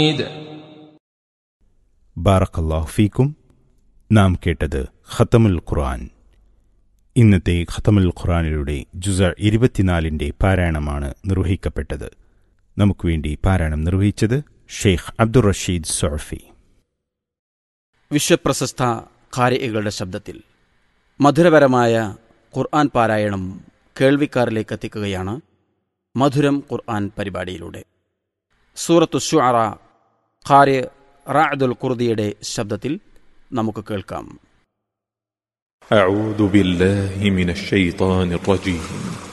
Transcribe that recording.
ബാറക്കല്ലാഹു ഫീക്കും നാം കേട്ടത് ഖത്തമുൽ ഖുർആൻ ഇന്നത്തെ ഖത്തമുൽ ഖുർആനിലൂടെ ജുസ ഇരുപത്തിനാലിൻ്റെ പാരായണമാണ് നിർവഹിക്കപ്പെട്ടത് നമുക്ക് വേണ്ടി പാരായണം നിർവഹിച്ചത് ഷെയ്ഖ് അബ്ദുൾ റഷീദ് സോഫി വിശ്വപ്രശസ്ത ഖാരികളുടെ ശബ്ദത്തിൽ മധുരപരമായ ഖുർആൻ പാരായണം കേൾവിക്കാരിലേക്ക് എത്തിക്കുകയാണ് മധുരം ഖുർആൻ പരിപാടിയിലൂടെ സൂറത്തു ഷുഅറ ഖാരി റാഅദുൽ ഖുർദിയുടെ ശബ്ദത്തിൽ നമുക്ക് കേൾക്കാം أعوذ بالله من الشيطان الرجيم